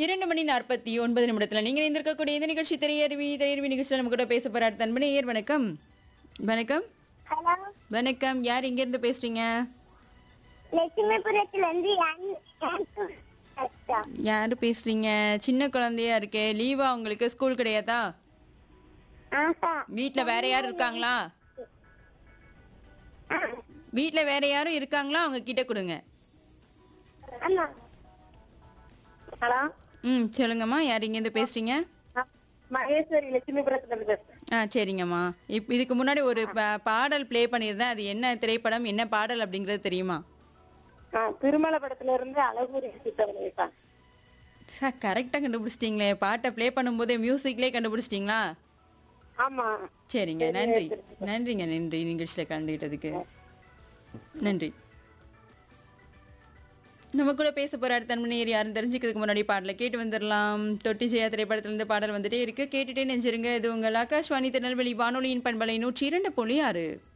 இரண்டு மணி நாற்பத்தி ஒன்பது நிமிடத்துல நீங்க இருந்திருக்கக்கூடிய இந்த நிகழ்ச்சி திரையருவி திரையருவி நிகழ்ச்சியில் நம்ம கூட பேச போறாரு தன்பனையர் வணக்கம் வணக்கம் ஹலோ வணக்கம் யார் இங்க இருந்து பேசுறீங்க லட்சுமிபுரத்துல இருந்து என்- எனக்கு கஷ்டம். யாரு பேசுறீங்க சின்ன குழந்தையா இருக்கே லீவா உங்களுக்கு ஸ்கூல் கிடையாதா ஆஹா. வீட்ல வேற யாரும் இருக்காங்களா ஆ, வீட்ல வேற யாரும் இருக்காங்களா அவங்க கிட்ட கொடுங்க ஆமா ஹலோ ம் சொல்லுங்கம்மா யார் இங்க இருந்து பேசுறீங்க மகேஸ்வரி லட்சுமிபுரத்துல இருந்து பேசுறேன் ஆ சரிங்கம்மா இப்போ இதுக்கு முன்னாடி ஒரு பா- பாடல் ப்ளே பண்ணியிருந்தேன் அது என்ன திரைப்படம் என்ன பாடல் அப்படிங்கிறது தெரியுமா ஆ, திருமலை படத்துல இருந்து அழகூரி சீத்தவன் சார் கரெக்டாக கண்டுபிடிச்சிட்டிங்களே பாட்டை ப்ளே பண்ணும்போதே மியூசிக்லேயே கண்டுபிடிச்சிட்டிங்களா ஆமா சரிங்க நன்றி நன்றிங்க நன்றி நிகழ்ச்சியில் கலந்துக்கிட்டதுக்கு நன்றி நம்ம கூட பேச போற அடுத்த மணியர் யாரும் தெரிஞ்சுக்கிறதுக்கு முன்னாடி பாடலை கேட்டு வந்துடலாம் தொட்டி ஜெயா திரைப்படத்திலிருந்து பாடல் வந்துட்டே இருக்கு கேட்டுட்டே நெஞ்சிருங்க இது உங்கள் ஆகாஷ்வாணி திருநெல்வேலி வானொலியின் பண்பலை நூற்றி இரண்டு புள்ளி ஆறு